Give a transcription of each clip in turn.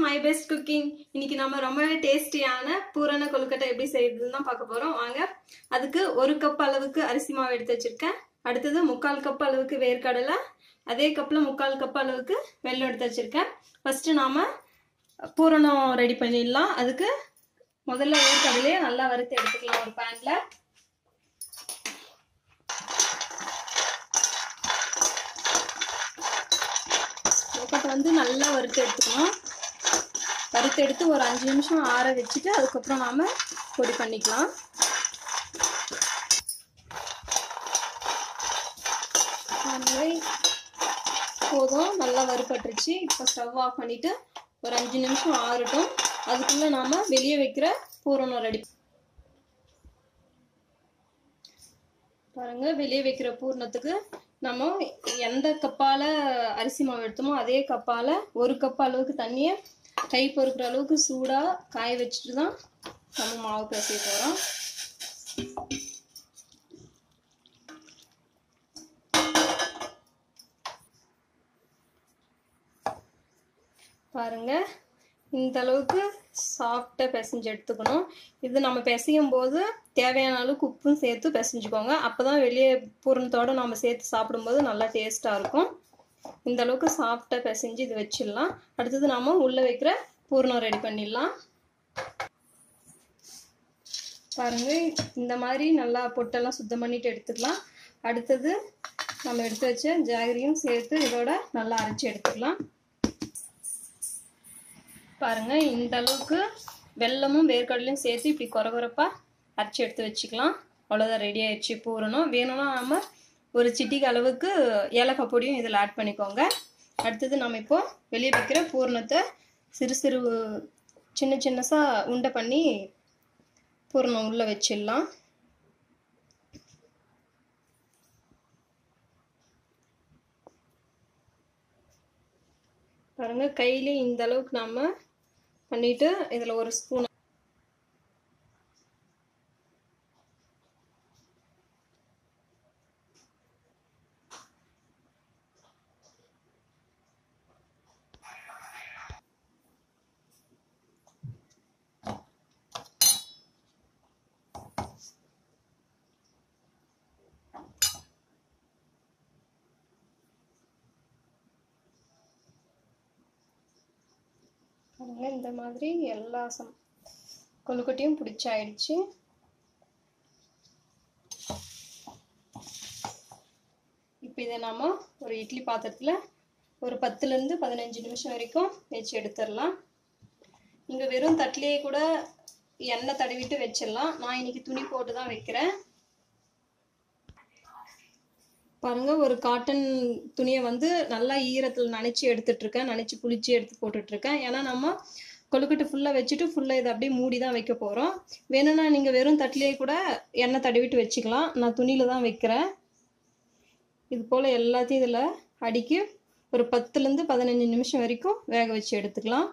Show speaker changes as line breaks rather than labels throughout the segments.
my best cooking இன்னைக்கு நம்ம ரொம்பவே டேஸ்டியான பூரண கொழுக்கட்டை எப்படி செய்யறதுன்னு தான் பார்க்க போறோம் வாங்க அதுக்கு ஒரு கப் அளவுக்கு அரிசி மாவு எடுத்து வச்சிருக்கேன் அடுத்தது முக்கால் கப் அளவுக்கு வேர்க்கடலை அதே கப்ல முக்கால் கப் அளவுக்கு வெல்லம் எடுத்து வச்சிருக்கேன் ஃபர்ஸ்ட் நாம பூரணம் ரெடி பண்ணிடலாம் அதுக்கு முதல்ல வேர்க்கடலையே நல்லா வறுத்து எடுத்துக்கலாம் ஒரு பேன்ல கொழுக்கட்டை வந்து நல்லா வறுத்து எடுத்துக்கணும் வறுத்து எடுத்து ஒரு அஞ்சு நிமிஷம் ஆற வச்சுட்டு அதுக்கப்புறம் நாம பொடி பண்ணிக்கலாம் போதும் நல்லா வறுப்பட்டுருச்சு இப்போ ஸ்டவ் ஆஃப் பண்ணிட்டு ஒரு அஞ்சு நிமிஷம் ஆறட்டும் அதுக்குள்ள நாம வெளியே வைக்கிற பூரணம் ரெடி பாருங்க வெளியே வைக்கிற பூர்ணத்துக்கு நம்ம எந்த கப்பால அரிசி மாவு எடுத்தோமோ அதே கப்பால ஒரு கப் அளவுக்கு தண்ணியை கை பொறுக்கிற அளவுக்கு சூடா காய வச்சுட்டு தான் நம்ம மாவு பிசைய போறோம் பாருங்க இந்த அளவுக்கு சாஃப்டாக பிசைஞ்சு எடுத்துக்கணும் இது நம்ம பிசையும் போது தேவையான அளவுக்கு உப்பும் சேர்த்து பிசைஞ்சுக்கோங்க அப்போ தான் வெளியே பூரணத்தோடு நம்ம சேர்த்து சாப்பிடும்போது நல்லா டேஸ்ட்டாக இருக்கும் இந்த அளவுக்கு சாஃப்டாக பிசைஞ்சு இது வச்சிடலாம் அடுத்தது நாம் உள்ளே வைக்கிற பூரணம் ரெடி பண்ணிடலாம் பாருங்க இந்த மாதிரி நல்லா பொட்டெல்லாம் சுத்தம் பண்ணிட்டு எடுத்துக்கலாம் அடுத்தது நம்ம எடுத்து வச்ச ஜாகரியும் சேர்த்து இதோட நல்லா அரைச்சி எடுத்துக்கலாம் பாருங்க இந்த அளவுக்கு வெல்லமும் வேர்க்கடலையும் சேர்த்து இப்படி குறை குறைப்பா அரைச்சி எடுத்து வச்சுக்கலாம் அவ்வளோதான் ரெடி ஆயிடுச்சு பூரணும் வேணும்னா நம்ம ஒரு சிட்டிக்கு அளவுக்கு ஏலக்காய் பொடியும் இதில் ஆட் பண்ணிக்கோங்க அடுத்தது நம்ம இப்போ வெளியே வைக்கிற பூரணத்தை சிறு சிறு சின்ன சின்னசாக உண்டை பண்ணி பூரணம் உள்ளே வச்சிடலாம் பாருங்க கையிலே இந்த அளவுக்கு நாம பண்ணிட்டு இதுல ஒரு ஸ்பூன் பாருங்க இந்த மாதிரி எல்லா சம் கொழுக்கட்டையும் பிடிச்சாயிடுச்சு இப்போ இதை நாம ஒரு இட்லி பாத்திரத்தில் ஒரு பத்துலேருந்து பதினஞ்சு நிமிஷம் வரைக்கும் வச்சு எடுத்துடலாம் நீங்கள் வெறும் தட்டிலேயே கூட எண்ணெய் தடவிட்டு வச்சிடலாம் நான் இன்னைக்கு துணி போட்டு தான் வைக்கிறேன் பாருங்க ஒரு காட்டன் துணியை வந்து நல்லா ஈரத்தில் நனைச்சி எடுத்துட்டு இருக்கேன் நனைச்சி புளிச்சு எடுத்து போட்டுட்டு இருக்கேன் ஏன்னா நம்ம கொழுக்கட்டை ஃபுல்லாக வச்சுட்டு ஃபுல்லாக இதை அப்படியே மூடி தான் வைக்க போகிறோம் வேணும்னா நீங்கள் வெறும் தட்டிலேயே கூட எண்ணெய் தடவிட்டு வச்சுக்கலாம் நான் துணியில் தான் வைக்கிறேன் இது போல் எல்லாத்தையும் இதில் அடுக்கி ஒரு பத்துலேருந்து பதினஞ்சு நிமிஷம் வரைக்கும் வேக வச்சு எடுத்துக்கலாம்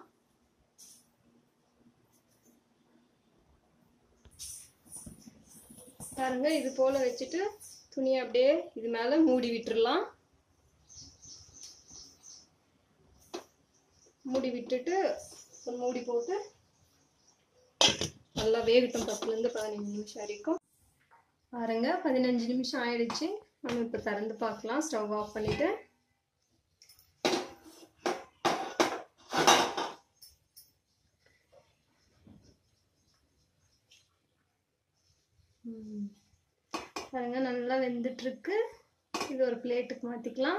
பாருங்க இது போல் வச்சுட்டு துணியை அப்படியே இது மேலே மூடி விட்டுறலாம் மூடி விட்டுட்டு ஒரு மூடி போட்டு நல்லா வேகட்டும் பத்துலேருந்து பதினஞ்சு நிமிஷம் வரைக்கும் பாருங்க பதினஞ்சு நிமிஷம் ஆயிடுச்சு நம்ம இப்போ திறந்து பார்க்கலாம் ஸ்டவ் ஆஃப் பண்ணிட்டு பாருங்க நல்லா வெந்துட்டு இருக்கு இது ஒரு பிளேட்டுக்கு மாத்திக்கலாம்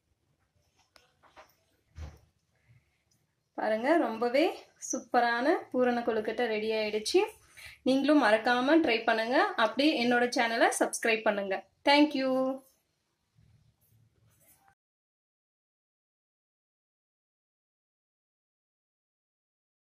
பாருங்க ரொம்பவே சூப்பரான பூரண கொழுக்கட்டை ரெடி ஆயிடுச்சு நீங்களும் மறக்காம ட்ரை பண்ணுங்க அப்படியே என்னோட சேனலை சப்ஸ்கிரைப் பண்ணுங்க தேங்க்யூ